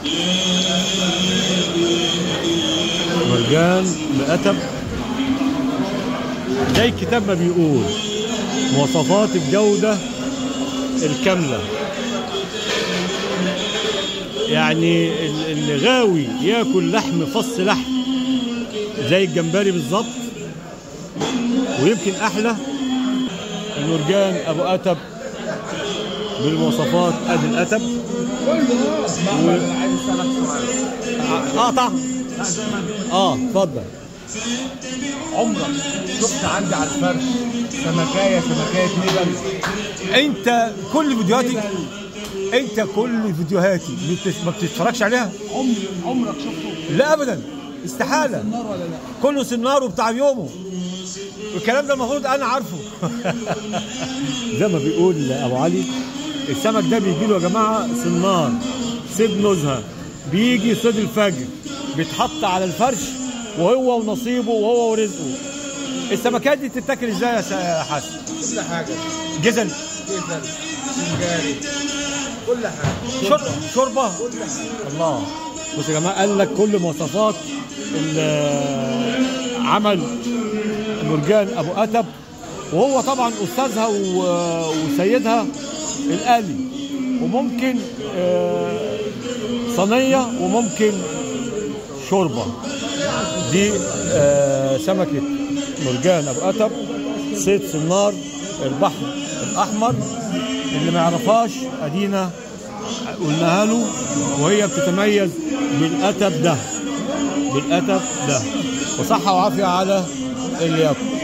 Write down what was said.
مرجان بأتب زي الكتاب ما بيقول مواصفات الجودة الكاملة يعني ال- اللي غاوي ياكل لحم فص لحم زي الجمبري بالظبط ويمكن احلى المرجان ابو اتب بالمواصفات ادي الاتب محمد انا عايز اسالك سؤال اه طبعا لا زي ما انت اه اتفضل عمرك شفت عندي على الفرش سمكايه سمكايه نبل انت كل فيديوهاتي انت كل فيديوهاتي بتس- ما بتتفرجش عليها عمر عمرك شفته لا ابدا استحاله النار ولا لا؟ كله سنار وبتاع يومه الكلام ده المفروض انا عارفه زي ما بيقول ابو علي السمك ده بيجي له يا جماعه سنار صيد نزهه بيجي صيد الفجر بيتحط على الفرش وهو ونصيبه وهو ورزقه السمكات دي تتاكل ازاي يا س- يا حسن كل حاجه جزل جزل سنجاري كل حاجه شر... شوربه الله بص يا جماعه قال لك كل مواصفات ال- عمل مرجان ابو اتب وهو طبعا استاذها و- وسيدها الالي وممكن آه، صينيه وممكن شوربه دي آه، سمكه مرجان ابو اتب صيد سنار البحر الاحمر اللي ما يعرفهاش ادينا قلناها له وهي بتتميز بالأتب ده بالأتب ده وصحة وعافية على اللي ياكل